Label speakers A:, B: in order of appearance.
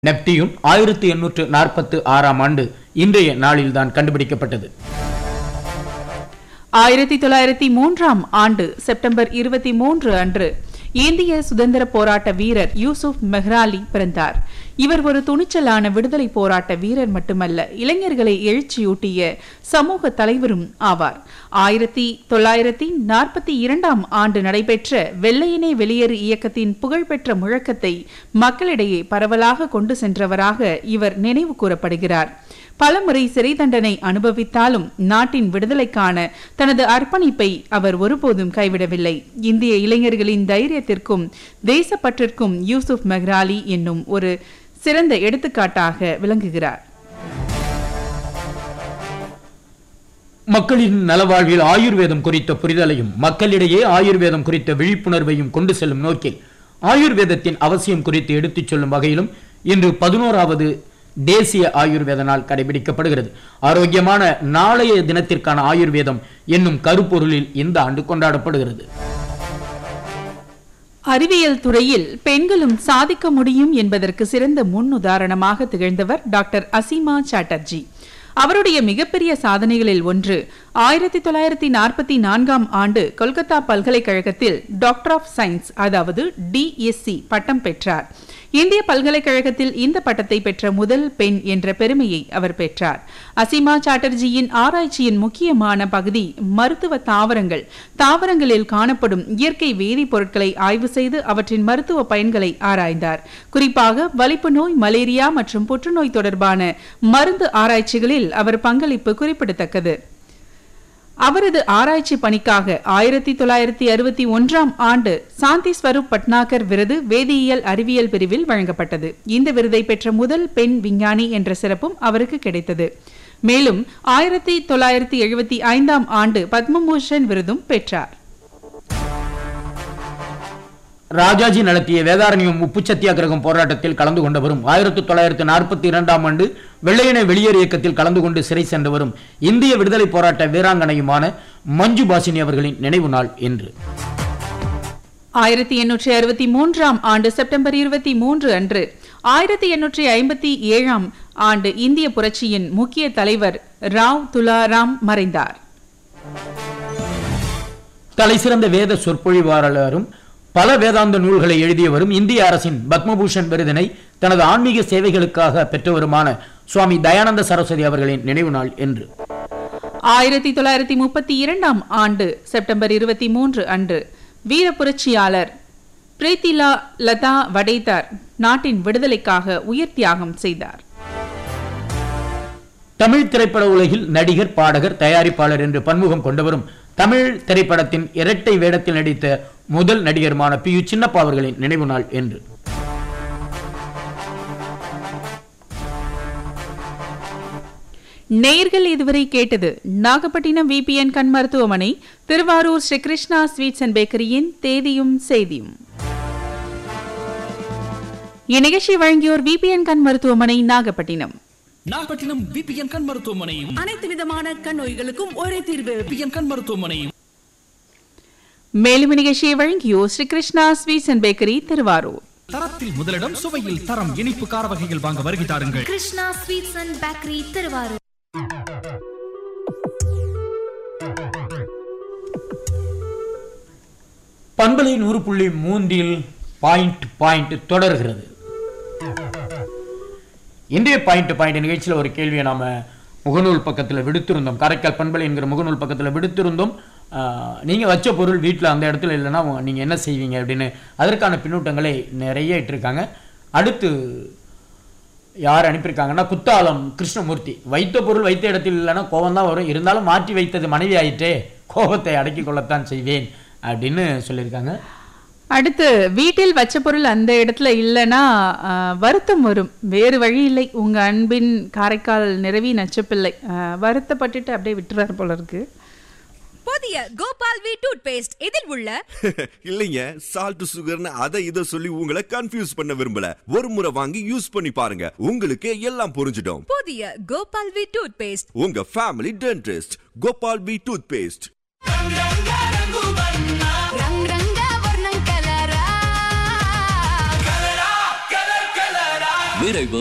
A: Neptune ஆயிரத்தி எண்ணூற்று நாற்பத்து ஆறாம் ஆண்டு இன்றைய நாளில்தான் கண்டுபிடிக்கப்பட்டது
B: ஆயிரத்தி தொள்ளாயிரத்தி மூன்றாம் ஆண்டு செப்டம்பர் இருபத்தி மூன்று அன்று இந்திய சுதந்திர போராட்ட வீரர் யூசுப் மெஹ்ராலி பிறந்தார் இவர் ஒரு துணிச்சலான விடுதலை போராட்ட வீரர் மட்டுமல்ல இளைஞர்களை எழுச்சியூட்டிய சமூக தலைவரும் ஆவார் ஆயிரத்தி தொள்ளாயிரத்தி நாற்பத்தி இரண்டாம் ஆண்டு நடைபெற்ற வெள்ளையனே வெளியேறு இயக்கத்தின் புகழ்பெற்ற முழக்கத்தை மக்களிடையே பரவலாக கொண்டு சென்றவராக இவர் நினைவு கூறப்படுகிறார் பலமுறை சிறை தண்டனை அனுபவித்தாலும் நாட்டின் விடுதலைக்கான தனது அர்ப்பணிப்பை அவர் ஒருபோதும் கைவிடவில்லை இந்திய இளைஞர்களின் தைரியத்திற்கும் தேசப்பற்றிற்கும் யூசுப் மெஹ்ராலி என்னும் ஒரு சிறந்த எடுத்துக்காட்டாக விளங்குகிறார்
A: மக்களின் நலவாழ்வில் ஆயுர்வேதம் குறித்த புரிதலையும் மக்களிடையே ஆயுர்வேதம் குறித்த விழிப்புணர்வையும் கொண்டு செல்லும் நோக்கில் ஆயுர்வேதத்தின் அவசியம் குறித்து எடுத்துச் சொல்லும் வகையிலும் இன்று பதினோராவது தேசிய ஆயுர்வேத நாள் கடைபிடிக்கப்படுகிறது ஆரோக்கியமான நாளைய தினத்திற்கான ஆயுர்வேதம் என்னும் கருப்பொருளில் இந்த ஆண்டு கொண்டாடப்படுகிறது
B: அறிவியல் துறையில் பெண்களும் சாதிக்க முடியும் என்பதற்கு சிறந்த முன்னுதாரணமாக திகழ்ந்தவர் டாக்டர் அசீமா சாட்டர்ஜி அவருடைய மிகப்பெரிய சாதனைகளில் ஒன்று ஆயிரத்தி தொள்ளாயிரத்தி நாற்பத்தி நான்காம் ஆண்டு கொல்கத்தா பல்கலைக்கழகத்தில் டாக்டர் ஆஃப் சயின்ஸ் அதாவது டிஎஸ்சி பட்டம் பெற்றார் இந்திய பல்கலைக்கழகத்தில் இந்த பட்டத்தை பெற்ற முதல் பெண் என்ற பெருமையை அவர் பெற்றார் அசிமா சாட்டர்ஜியின் ஆராய்ச்சியின் முக்கியமான பகுதி மருத்துவ தாவரங்கள் தாவரங்களில் காணப்படும் இயற்கை வேதிப்பொருட்களை ஆய்வு செய்து அவற்றின் மருத்துவ பயன்களை ஆராய்ந்தார் குறிப்பாக வலிப்பு நோய் மலேரியா மற்றும் புற்றுநோய் தொடர்பான மருந்து ஆராய்ச்சிகளில் அவர் பங்களிப்பு குறிப்பிடத்தக்கது அவரது ஆராய்ச்சி பணிக்காக ஆயிரத்தி தொள்ளாயிரத்தி அறுபத்தி ஒன்றாம் ஆண்டு சாந்தி ஸ்வரூப் பட்னாகர் விருது வேதியியல் அறிவியல் பிரிவில் வழங்கப்பட்டது இந்த விருதை பெற்ற முதல் பெண் விஞ்ஞானி என்ற சிறப்பும் அவருக்கு கிடைத்தது மேலும் ஆயிரத்தி தொள்ளாயிரத்தி எழுபத்தி ஐந்தாம் ஆண்டு பத்மபூஷன் விருதும் பெற்றார்
A: ராஜாஜி நடத்திய வேதாரண்யம் உப்பு சத்தியாகிரகம் போராட்டத்தில் கலந்து கொண்டவரும் ஆயிரத்தி தொள்ளாயிரத்தி நாற்பத்தி இரண்டாம் ஆண்டு வெள்ளையனை வெளியேறு இயக்கத்தில் கலந்து கொண்டு சிறை சென்றவரும் இந்திய விடுதலை போராட்ட வீராங்கனையுமான மஞ்சு பாசினி அவர்களின் நினைவு நாள் என்று
B: ஆயிரத்தி எண்ணூற்றி அறுபத்தி மூன்றாம் ஆண்டு செப்டம்பர் இருபத்தி மூன்று அன்று ஆயிரத்தி எண்ணூற்றி ஐம்பத்தி ஏழாம் ஆண்டு இந்திய புரட்சியின் முக்கிய தலைவர் ராவ் துலாராம் மறைந்தார்
A: தலைசிறந்த வேத சொற்பொழிவாளரும் பல வேதாந்த நூல்களை எழுதியவரும் இந்திய அரசின் பத்மபூஷன் விருதினை தனது ஆன்மீக சேவைகளுக்காக பெற்றவருமான சுவாமி தயானந்த சரஸ்வதி அவர்களின் நினைவு நாள் என்று
B: ஆயிரத்தி தொள்ளாயிரத்தி முப்பத்தி இரண்டாம் ஆண்டு செப்டம்பர் இருபத்தி மூன்று அன்று வீர புரட்சியாளர் பிரீத்திலா லதா வடேதார் நாட்டின் விடுதலைக்காக உயிர் தியாகம் செய்தார்
A: தமிழ் திரைப்பட உலகில் நடிகர் பாடகர் தயாரிப்பாளர் என்று பன்முகம் கொண்டவரும் தமிழ் திரைப்படத்தின் இரட்டை வேடத்தில் நடித்த முதல் நடிகருமான பி யு சின்னப்பா அவர்களின் நினைவு நாள் என்று
B: நேர்கள் இதுவரை கேட்டது நாகப்பட்டினம் விபிஎன் கண் மருத்துவமனை திருவாரூர் ஸ்ரீ கிருஷ்ணா ஸ்வீட்ஸ் அண்ட் பேக்கரியின் தேதியும் செய்தியும் இந்நிகழ்ச்சி வழங்கியோர் விபிஎன் கண் மருத்துவமனை நாகப்பட்டினம்
C: நாகப்பட்டினம் விபிஎன் கண் மருத்துவமனை
D: அனைத்து விதமான கண் நோய்களுக்கும் ஒரே தீர்வு
C: விபிஎன் கண் மருத்துவமனை
B: மேலும் இந்நிகழ்ச்சியை வழங்கியோர் Sri Krishna sweets and bakery Thiruvarur
C: தரத்தில் முதலிடம் சுவையில் தரம் இனிப்பு கார வகைகள் வாங்க வருகை தாருங்கள்
E: Krishna sweets and bakery Thiruvarur
A: பண்பலை நூறு புள்ளி மூன்றில் பாயிண்ட் பாயிண்ட் தொடர்கிறது இன்றைய பாயிண்ட் பாயிண்ட் நிகழ்ச்சியில் ஒரு கேள்வியை நாம முகநூல் பக்கத்தில் விடுத்திருந்தோம் காரைக்கால் பண்பலை என்கிற முகநூல் பக்கத்தில் விடுத்திருந்தோம் ஆஹ், நீங்க வச்ச பொருள் வீட்டில் அந்த இடத்துல இல்லைன்னா உங்க- நீங்க என்ன செய்வீங்க அப்படின்னு அதற்கான பின்னூட்டங்களை நிறைய இட்டிருக்காங்க அடுத்து யார் அனுப்பியிருக்காங்கன்னா குத்தாலம் கிருஷ்ணமூர்த்தி வைத்த பொருள் வைத்த இடத்தில் இல்லைன்னா கோபம் தான் வரும் இருந்தாலும் மாற்றி வைத்தது மனைவி ஆயிட்டே கோபத்தை அடக்கிக் கொள்ளத்தான் செய்வேன் அப்படின்னு சொல்லியிருக்காங்க
B: அடுத்து வீட்டில் வச்ச பொருள் அந்த இடத்துல இல்லைன்னா ஆ, வருத்தம் வரும் வேறு வழி இல்லை உங்க அன்பின் காரைக்கால் நிறவி நச்சப்பிள்ளை ஆ, வருத்தப்பட்டுட்டு அப்படியே விட்டுறாரு போல இருக்கு
F: புதிய கோபால் வி டூத் பேஸ்ட் இதில் உள்ள
G: இல்லைங்க சால்ட் சுகர்னு அதை இதை சொல்லி உங்களை கன்ஃபியூஸ் பண்ண விரும்பல ஒரு முறை வாங்கி யூஸ் பண்ணி பாருங்க உங்களுக்கு எல்லாம் புரிஞ்சிடும்
F: புதிய கோபால் வி டூத் பேஸ்ட்
G: உங்க family dentist Gopal B toothpaste
E: రంగ్ రంగ వర్ణం కలరా
H: விரைவு